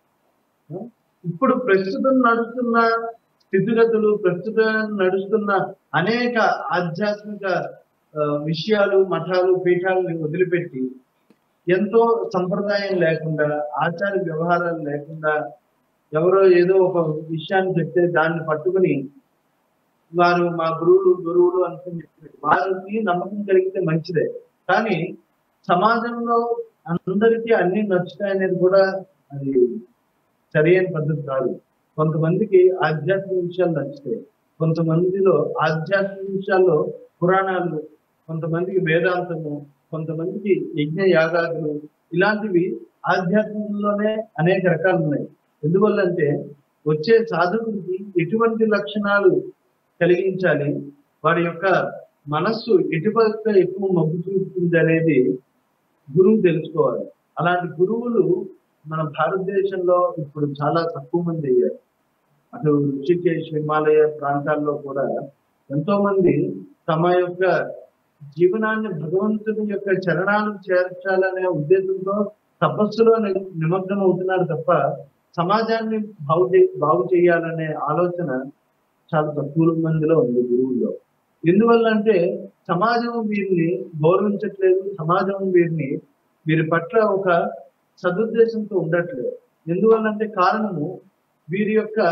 ఇప్పుడు ప్రస్తుతం నడుస్తున్న స్థితిగతులు ప్రస్తుతం నడుస్తున్న అనేక ఆధ్యాత్మిక ఆ, విషయాలు మఠాలు పీఠాలని వదిలిపెట్టి ఎంతో సంప్రదాయం లేకుండా ఆచార వ్యవహారాలు లేకుండా ఎవరో ఏదో ఒక విషయాన్ని చెప్తే దాన్ని పట్టుకుని వారు మా గురువులు గురువులు అనుకుని వారికి నమ్మకం కలిగితే మంచిదే కానీ సమాజంలో అందరికీ అన్ని నచ్చుతాయనేది కూడా అది సరైన పద్ధతి కాదు కొంతమందికి ఆధ్యాత్మిక విషయాలు నచ్చుతాయి కొంతమందిలో ఆధ్యాత్మిక విషయాల్లో పురాణాలు కొంతమందికి వేదాంతము కొంతమందికి యజ్ఞ యాగాదులు ఇలాంటివి ఆధ్యాత్మికంలోనే అనేక రకాలు ఉన్నాయి ఎందువల్లంటే వచ్చే సాధకుడికి ఎటువంటి లక్షణాలు కలిగించాలి వారి యొక్క మనస్సు ఎటుపక్క ఎక్కువ మొగ్గు చూపుతుంది అనేది గురువు తెలుసుకోవాలి అలాంటి గురువులు మన భారతదేశంలో ఇప్పుడు చాలా తక్కువ మంది అయ్యారు అటు ఋషికేశ్ హిమాలయ ప్రాంతాల్లో కూడా ఎంతో మంది తమ యొక్క జీవనాన్ని భగవంతుని యొక్క చరణాలకు చేర్చాలనే ఉద్దేశంతో తపస్సులో ని- నిమగ్నం అవుతున్నారు తప్ప సమాజాన్ని బాగు చే- బాగు చేయాలనే ఆలోచన చాలా తక్కువ మందిలో ఉంది గురువుల్లో ఎందువల్ల అంటే సమాజం వీరిని గౌరవించట్లేదు సమాజం వీరిని వీరి పట్ల ఒక సదుద్దేశంతో ఉండట్లేదు ఎందువల్లంటే కారణము వీరి యొక్క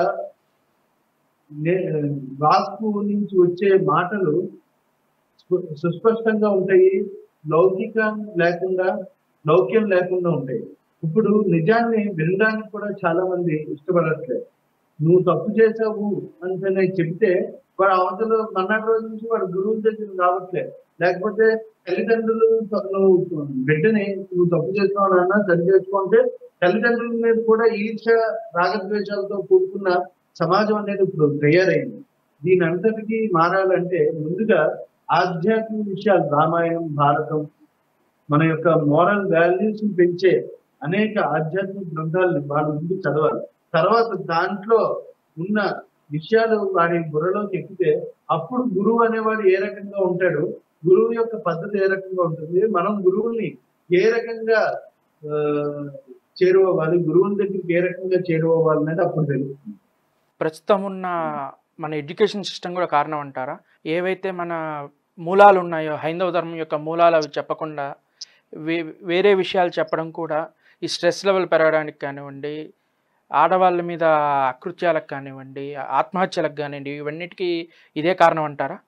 నే- వాక్కు నుంచి వచ్చే మాటలు సు- సుస్పష్టంగా ఉంటాయి లౌకికం లేకుండా లౌక్యం లేకుండా ఉంటాయి ఇప్పుడు నిజాన్ని వినడానికి కూడా చాలా మంది ఇష్టపడట్లేదు నువ్వు తప్పు చేసావు అంతనే చెప్తే వాడు అవతల మన్నాటి రోజు నుంచి వాడు గురువు దగ్గర రావట్లేదు లేకపోతే తల్లిదండ్రులు త- నువ్వు బిడ్డని నువ్వు తప్పు చేస్తావు నాన్న సరి చేసుకుంటే తల్లిదండ్రుల మీద కూడా ఈర్ష రాగద్వేషాలతో కూడుకున్న సమాజం అనేది ఇప్పుడు తయారైంది దీని అంతటికీ మారాలంటే ముందుగా ఆధ్యాత్మిక విషయాలు రామాయణం భారతం మన యొక్క మోరల్ వాల్యూస్ పెంచే అనేక ఆధ్యాత్మిక గ్రంథాలను వాళ్ళ ముందు చదవాలి తర్వాత దాంట్లో ఉన్న విషయాలు వాడి బుర్రలోకి ఎక్కితే అప్పుడు గురువు అనేవాడు ఏ రకంగా ఉంటాడు గురువు యొక్క పద్ధతి ఏ రకంగా ఉంటుంది మనం గురువుల్ని ఏ రకంగా ఆ, చేరువవ్వాలి గురువుని దగ్గరికి ఏ రకంగా చేరువవ్వాలి అనేది అప్పుడు తెలుస్తుంది ప్రస్తుతం ఉన్న మన ఎడ్యుకేషన్ సిస్టమ్ కూడా కారణం అంటారా ఏవైతే మన మూలాలు ఉన్నాయో హైందవ ధర్మం యొక్క మూలాలు అవి చెప్పకుండా వే వేరే విషయాలు చెప్పడం కూడా ఈ స్ట్రెస్ లెవెల్ పెరగడానికి కానివ్వండి ఆడవాళ్ళ మీద అకృత్యాలకు కానివ్వండి ఆత్మహత్యలకు కానివ్వండి ఇవన్నిటికీ ఇదే కారణం అంటారా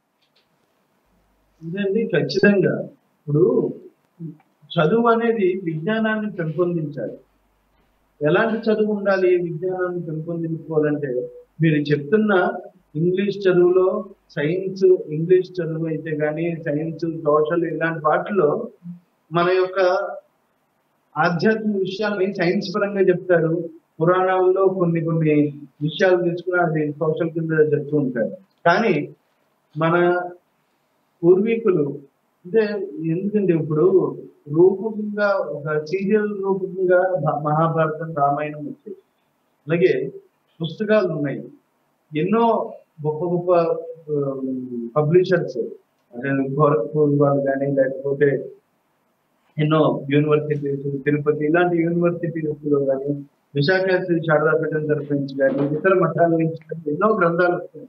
ఇదండి ఖచ్చితంగా ఇప్పుడు చదువు అనేది విజ్ఞానాన్ని పెంపొందించాలి ఎలాంటి చదువు ఉండాలి విజ్ఞానాన్ని పెంపొందించుకోవాలంటే మీరు చెప్తున్న ఇంగ్లీష్ చదువులో సైన్స్ ఇంగ్లీష్ చదువు అయితే కానీ సైన్స్ సోషల్ ఇలాంటి వాటిలో మన యొక్క ఆధ్యాత్మిక విషయాల్ని సైన్స్ పరంగా చెప్తారు పురాణాల్లో కొన్ని కొన్ని విషయాలు తీసుకుని అది సోషల్ కింద చెప్తూ ఉంటారు కానీ మన పూర్వీకులు అంటే ఎందుకంటే ఇప్పుడు రూపకంగా ఒక సీరియల్ రూపకంగా భ- మహాభారతం రామాయణం వచ్చాయి అలాగే పుస్తకాలు ఉన్నాయి ఎన్నో గొప్ప గొప్ప పబ్లిషర్స్ అంటే గోరఖ్పూర్ వాళ్ళు కానీ లేకపోతే ఎన్నో యూనివర్సిటీస్ తిరుపతి ఇలాంటి యూనివర్సిటీస్లో కానీ విశాఖ శ్రీ శారదాపీఠం తరఫు నుంచి కానీ ఇతర మఠాల నుంచి కానీ ఎన్నో గ్రంథాలు వస్తాయి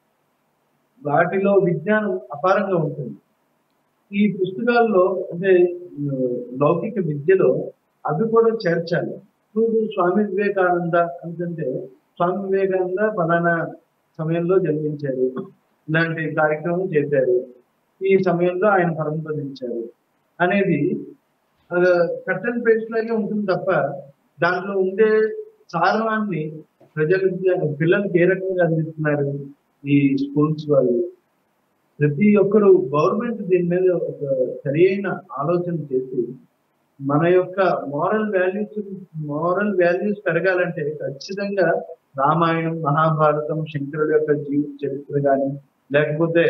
వాటిలో విజ్ఞానం అపారంగా ఉంటుంది ఈ పుస్తకాల్లో అంటే ఆ, లౌకిక విద్యలో అవి కూడా చేర్చాలి ఇప్పుడు స్వామి వివేకానంద అంటే స్వామి వివేకానంద ఫలానా సమయంలో జన్మించారు ఇలాంటి కార్యక్రమం చేశారు ఈ సమయంలో ఆయన పరంపదించారు అనేది కట్ అండ్ పేస్ట్ లాగే ఉంటుంది తప్ప దాంట్లో ఉండే సారవాన్ని ప్రజలకి పిల్లలకి ఏ రకంగా అందిస్తున్నారు ఈ స్కూల్స్ వాళ్ళు ప్రతి ఒక్కరు గవర్నమెంట్ దీని మీద ఒక సరి అయిన ఆలోచన చేసి మన యొక్క మోరల్ వాల్యూస్ మోరల్ వాల్యూస్ పెరగాలంటే ఖచ్చితంగా రామాయణం మహాభారతం శంకరుడు యొక్క జీవిత చరిత్ర కానీ లేకపోతే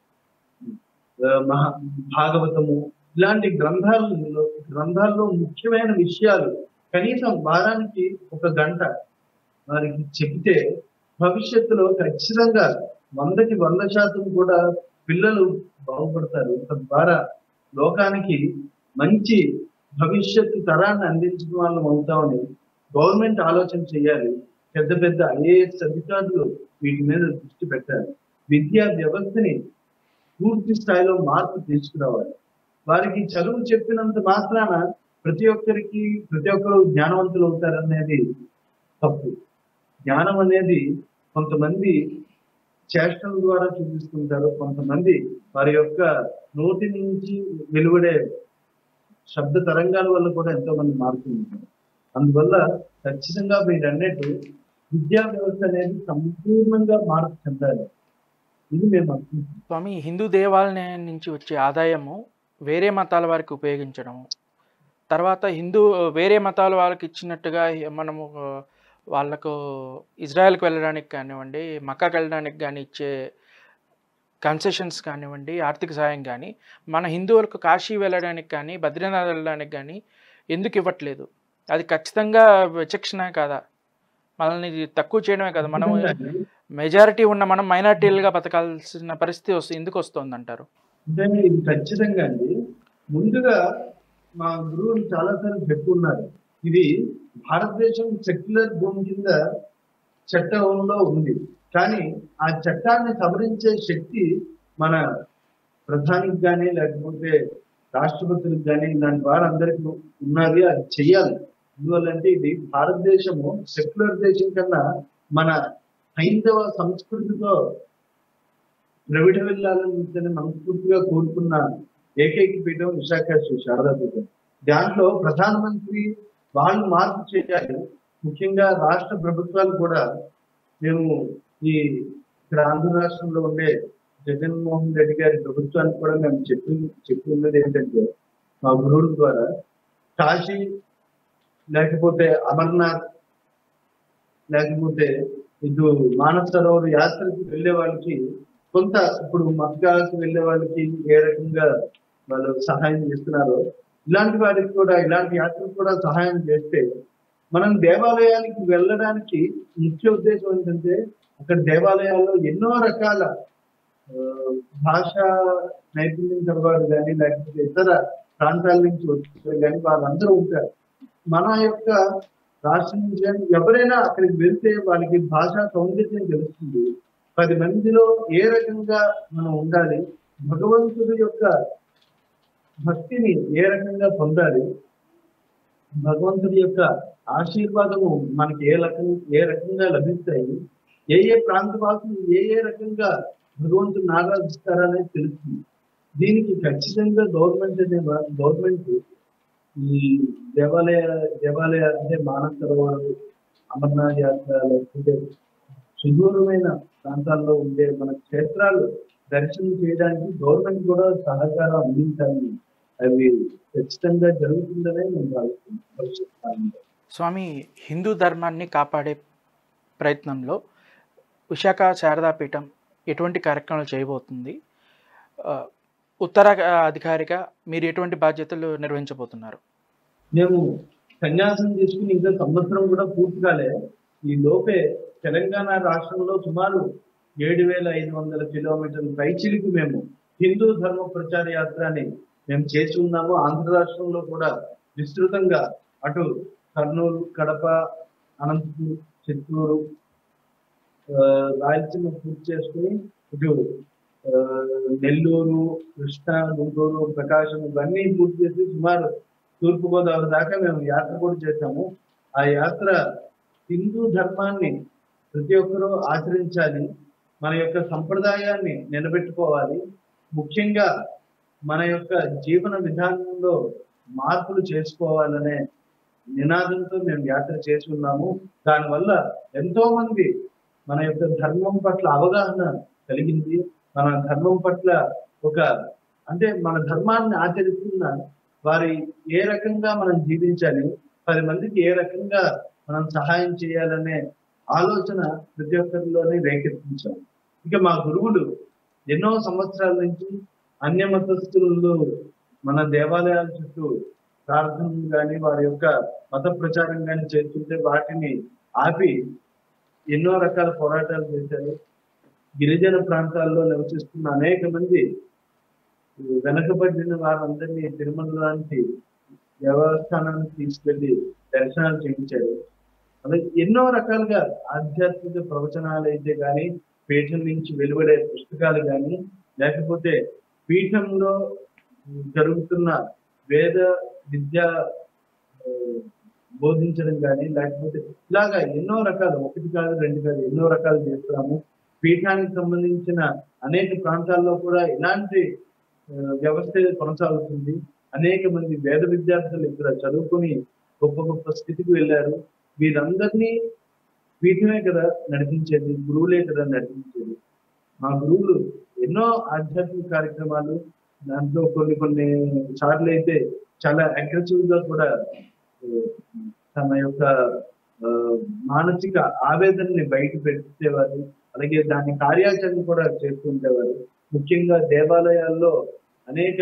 ఆ, మహా భాగవతము ఇలాంటి గ్రంథాలలో గ్రంథాల్లో ముఖ్యమైన విషయాలు కనీసం వారానికి ఒక గంట వారికి చెబితే భవిష్యత్తులో ఖచ్చితంగా వందకి వంద శాతం కూడా పిల్లలు బాగుపడతారు తద్వారా లోకానికి మంచి భవిష్యత్తు తరాన్ని అందించిన వాళ్ళం అవుతామని గవర్నమెంట్ ఆలోచన చేయాలి పెద్ద పెద్ద ఐఏఎస్ అధికారులు వీటి మీద దృష్టి పెట్టాలి విద్యా వ్యవస్థని పూర్తి స్థాయిలో మార్పు తీసుకురావాలి వారికి చదువు చెప్పినంత మాత్రాన ప్రతి ఒక్కరికి ప్రతి ఒక్కరు జ్ఞానవంతులు అవుతారనేది తప్పు జ్ఞానం అనేది కొంతమంది చేష్టల ద్వారా చూపిస్తుంటారు కొంతమంది వారి యొక్క నోటి నుంచి వెలువడే శబ్ద తరంగాల వల్ల కూడా ఎంతో మంది మారుతూ ఉంటారు అందువల్ల ఖచ్చితంగా మీరు అన్నట్టు విద్యా వ్యవస్థ అనేది సంపూర్ణంగా మార్పు చెందాలి ఇది మేము అనుకుంటున్నాం స్వామి హిందూ దేవాలయం నుంచి వచ్చే ఆదాయము వేరే మతాల వారికి ఉపయోగించడము తర్వాత హిందూ వేరే మతాల వాళ్ళకి ఇచ్చినట్టుగా మనము ఆ, వాళ్ళకు ఇజ్రాయెల్కి వెళ్ళడానికి కానివ్వండి మక్కాకి వెళ్ళడానికి కానీ ఇచ్చే కన్సెషన్స్ కానివ్వండి ఆర్థిక సాయం కానీ మన హిందువులకు కాశీ వెళ్ళడానికి కానీ బద్రీనాథ్ వెళ్ళడానికి కానీ ఎందుకు ఇవ్వట్లేదు అది ఖచ్చితంగా విచక్షణ కాదా మనల్ని తక్కువ చేయడమే కదా మనం మెజారిటీ ఉన్న మనం మైనార్టీలుగా బతకాల్సిన పరిస్థితి వస్తుంది ఎందుకు వస్తుంది అంటారు అంటే ఇది ఖచ్చితంగా అండి ముందుగా మా గురువులు చాలాసార్లు చెప్పుకున్నారు ఇది భారతదేశం సెక్యులర్ భూమి కింద చట్టంలో ఉంది కానీ ఆ చట్టాన్ని సవరించే శక్తి మన ప్రధానికి కానీ లేకపోతే రాష్ట్రపతులకు కానీ ఇలాంటి వారందరికీ ఉన్నది అది చెయ్యాలి ఎందువల్లంటే ఇది భారతదేశము సెక్యులర్ దేశం కన్నా మన హైందవ సంస్కృతితో ద్రవిడ వెళ్ళాలని మనస్ఫూర్తిగా కోరుకున్న ఏకైక పీఠం విశాఖ శ్రీ శారదా పీఠం దాంట్లో ప్రధానమంత్రి వాళ్ళు మార్పు చేయాలి ముఖ్యంగా రాష్ట్ర ప్రభుత్వాలు కూడా మేము ఈ ఇక్కడ ఆంధ్ర రాష్ట్రంలో ఉండే జగన్మోహన్ రెడ్డి గారి ప్రభుత్వానికి కూడా మేము చెప్పి చెప్పి ఉన్నది ఏంటంటే మా గురువుల ద్వారా కాశీ లేకపోతే అమర్నాథ్ లేకపోతే ఇటు మానస సరోవర్ యాత్రకి వెళ్ళే వాళ్ళకి కొంత ఇప్పుడు మక్కాకి వెళ్ళే వాళ్ళకి ఏ రకంగా వాళ్ళు సహాయం చేస్తున్నారో ఇలాంటి వారికి కూడా ఇలాంటి యాత్రకు కూడా సహాయం చేస్తే మనం దేవాలయానికి వెళ్ళడానికి ముఖ్య ఉద్దేశం ఏంటంటే అక్కడ దేవాలయాల్లో ఎన్నో రకాల ఆ, భాష నైపుణ్యం గలవారు కానీ లేకపోతే ఇతర ప్రాంతాల నుంచి వచ్చారు కానీ వాళ్ళందరూ ఉంటారు మన యొక్క రాష్ట్రం నుంచి కానీ ఎవరైనా అక్కడికి వెళ్తే వాళ్ళకి భాషా సౌందర్యం తెలుస్తుంది పది మందిలో ఏ రకంగా మనం ఉండాలి భగవంతుడి యొక్క భక్తిని ఏ రకంగా పొందాలి భగవంతుడి యొక్క ఆశీర్వాదము మనకి ఏ రకం ఏ రకంగా లభిస్తాయి ఏ ఏ ప్రాంత వాసులు ఏ ఏ రకంగా భగవంతుని ఆరాధిస్తారనేది తెలుస్తుంది దీనికి ఖచ్చితంగా గవర్నమెంట్ అనే గవర్నమెంట్ ఈ దేవాలయ దేవాలయ అంటే మానస సరోవరం అమర్నాథ్ యాత్ర లేకపోతే సుదూరమైన ప్రాంతాల్లో ఉండే మన క్షేత్రాలు దర్శనం చేయడానికి గవర్నమెంట్ కూడా సహకారం అందించాలి అవి ఖచ్చితంగా జరుగుతుందనే నేను భావిస్తున్నాను భవిష్యత్ కాలంలో స్వామి హిందూ ధర్మాన్ని కాపాడే ప్రయత్నంలో విశాఖ శారదాపీఠం ఎటువంటి కార్యక్రమాలు చేయబోతుంది ఆ, ఉత్తర అధికారిగా మీరు ఎటువంటి బాధ్యతలు నిర్వహించబోతున్నారు మేము సన్యాసం తీసుకుని ఇంకా సంవత్సరం కూడా పూర్తి కాలే ఈ లోపే తెలంగాణ రాష్ట్రంలో సుమారు ఏడు వేల ఐదు వందల కిలోమీటర్ల పైచిలికి మేము హిందూ ధర్మ ప్రచార యాత్రని మేము చేసి ఉన్నాము ఆంధ్ర రాష్ట్రంలో కూడా విస్తృతంగా అటు కర్నూలు కడప అనంతపూర్ చిత్తూరు ఆ, రాయలసీమ పూర్తి చేసుకుని ఇటు ఆ, నెల్లూరు కృష్ణా గుంటూరు ప్రకాశం ఇవన్నీ పూర్తి చేసి సుమారు తూర్పుగోదావరి దాకా మేము యాత్ర కూడా చేశాము ఆ యాత్ర హిందూ ధర్మాన్ని ప్రతి ఒక్కరూ ఆచరించాలి మన యొక్క సంప్రదాయాన్ని నిలబెట్టుకోవాలి ముఖ్యంగా మన యొక్క జీవన విధానంలో మార్పులు చేసుకోవాలనే నినాదంతో మేము యాత్ర చేసి ఉన్నాము దానివల్ల ఎంతో మంది మన యొక్క ధర్మం పట్ల అవగాహన కలిగింది మన ధర్మం పట్ల ఒక అంటే మన ధర్మాన్ని ఆచరిస్తున్న వారి ఏ రకంగా మనం జీవించాలి పది మందికి ఏ రకంగా మనం సహాయం చేయాలనే ఆలోచన ప్రతి ఒక్కరిలోనే రేకెత్తించాలి ఇక మా గురువులు ఎన్నో సంవత్సరాల నుంచి అన్య మతస్థులు మన దేవాలయాల చుట్టూ ప్రార్థనలు కానీ వారి యొక్క మత ప్రచారం కానీ చేస్తుంటే వాటిని ఆపి ఎన్నో రకాల పోరాటాలు చేశారు గిరిజన ప్రాంతాల్లో నివసిస్తున్న అనేక మంది వెనకబడిన వారందరినీ తిరుమల లాంటి దేవస్థానానికి తీసుకెళ్లి దర్శనాలు చేయించారు అలాగే ఎన్నో రకాలుగా ఆధ్యాత్మిక ప్రవచనాలు అయితే కానీ పీఠం నుంచి వెలువడే పుస్తకాలు కానీ లేకపోతే పీఠంలో జరుగుతున్న వేద విద్య ఆ, బోధించడం కానీ లేకపోతే ఇలాగా ఎన్నో రకాలు ఒకటి కాదు రెండు కాదు ఎన్నో రకాలు చేస్తున్నాము పీఠానికి సంబంధించిన అనేక ప్రాంతాల్లో కూడా ఇలాంటి ఆ, వ్యవస్థ కొనసాగుతుంది అనేక మంది వేద విద్యార్థులు ఇక్కడ చదువుకుని గొప్ప గొప్ప స్థితికి వెళ్ళారు వీరందరినీ పీఠమే కదా నడిపించేది గురువులే కదా నడిపించేది మా గురువులు ఎన్నో ఆధ్యాత్మిక కార్యక్రమాలు దాంట్లో కొన్ని కొన్ని సార్లు అయితే చాలా అగ్రెసివ్ గా కూడా ఆ, తమ యొక్క ఆ, మానసిక ఆవేదనని బయట పెట్టేవారు అలాగే దాని కార్యాచరణ కూడా చేస్తుండేవారు ముఖ్యంగా దేవాలయాల్లో అనేక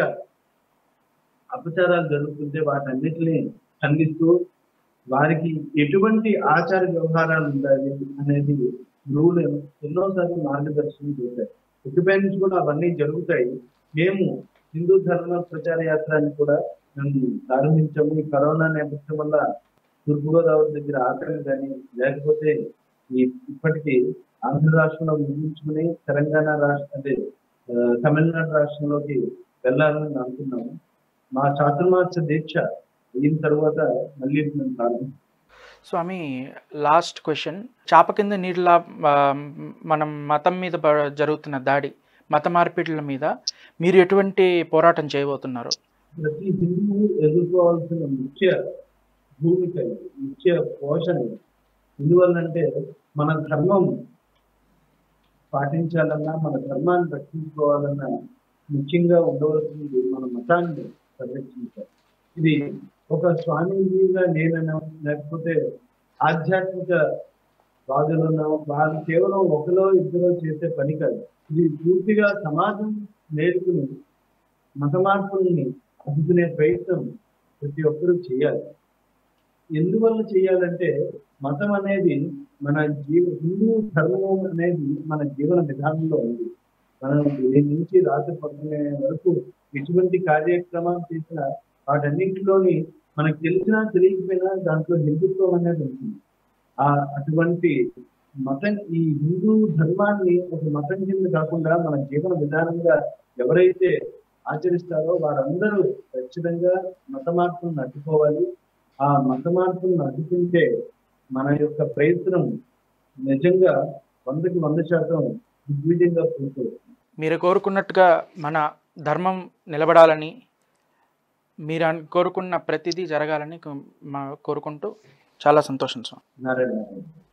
అపచారాలు జరుగుతుంటే వాటన్నిటిని ఖండిస్తూ వారికి ఎటువంటి ఆచార వ్యవహారాలు ఉండాలి అనేది గురువులు ఎన్నోసార్లు మార్గదర్శనం చేశారు ఇకపై నుంచి కూడా అవన్నీ జరుగుతాయి మేము హిందూ ధర్మ ప్రచార యాత్రని కూడా మేము ప్రారంభించాము ఈ కరోనా నేపథ్యం వల్ల తూర్పుగోదావరి దగ్గర ఆకలి కానీ లేకపోతే ఈ ఇప్పటికీ ఆంధ్ర రాష్ట్రంలో ముగించుకుని తెలంగాణ రాష్ట్ర అంటే ఆ, తమిళనాడు రాష్ట్రంలోకి వెళ్ళాలని అనుకున్నాము మా చాతుర్మాస దీక్ష అయిన తర్వాత మళ్ళీ మేము ప్రారంభించాము స్వామి లాస్ట్ క్వశ్చన్ చాప కింద నీళ్ళ ఆ, మనం మతం మీద ప- జరుగుతున్న దాడి మత మార్పిడుల మీద మీరు ఎటువంటి పోరాటం చేయబోతున్నారు ప్రతి హిందువు ఎదుర్కోవాల్సిన ముఖ్య భూమిక ఇది, ముఖ్య పోషణ ఇది. ఎందువల్లంటే మన ధర్మం పాటించాలన్నా మన ధర్మాన్ని రక్షించుకోవాలన్నా ముఖ్యంగా ఉండవలసింది మన మతాన్ని పరిరక్షించాలి ఇది ఒక స్వామీజీగా నేనన్నా లేకపోతే ఆధ్యాత్మిక వాదులున్నా వాళ్ళు కేవలం ఒకలో ఇద్దరు చేసే పని కాదు ఇది పూర్తిగా సమాజం నేర్చుకుని మత మార్పుల్ని అద్దుకునే ప్రయత్నం ప్రతి ఒక్కరూ చేయాలి ఎందువల్ల చేయాలంటే మతం అనేది మన జీవ హిందూ ధర్మం అనేది మన జీవన విధానంలో ఉంది మనం ఉదయం నుంచి రాత్రి పడుకునే వరకు ఎటువంటి కార్యక్రమాలు చేసినా వాటన్నింటిలోని మనకు తెలిసినా తెలియకపోయినా దాంట్లో హిందుత్వం అనేది ఉంటుంది ఆ అటువంటి మతం ఈ హిందూ ధర్మాన్ని ఒక మతం కింద కాకుండా మన జీవన విధానంగా ఎవరైతే ఆచరిస్తారో వారందరూ ఖచ్చితంగా మత మార్పులను అడ్డుకోవాలి ఆ మత మార్పులను అడ్డుకుంటే మన యొక్క ప్రయత్నం నిజంగా వందకి వంద శాతం దిగ్విజయంగా పూర్తవుతుంది మీరు కోరుకున్నట్టుగా మన ధర్మం నిలబడాలని మీరు అన్- కోరుకున్న ప్రతిదీ జరగాలని కో- మా కోరుకుంటూ చాలా సంతోషం స్వామి నారాయణ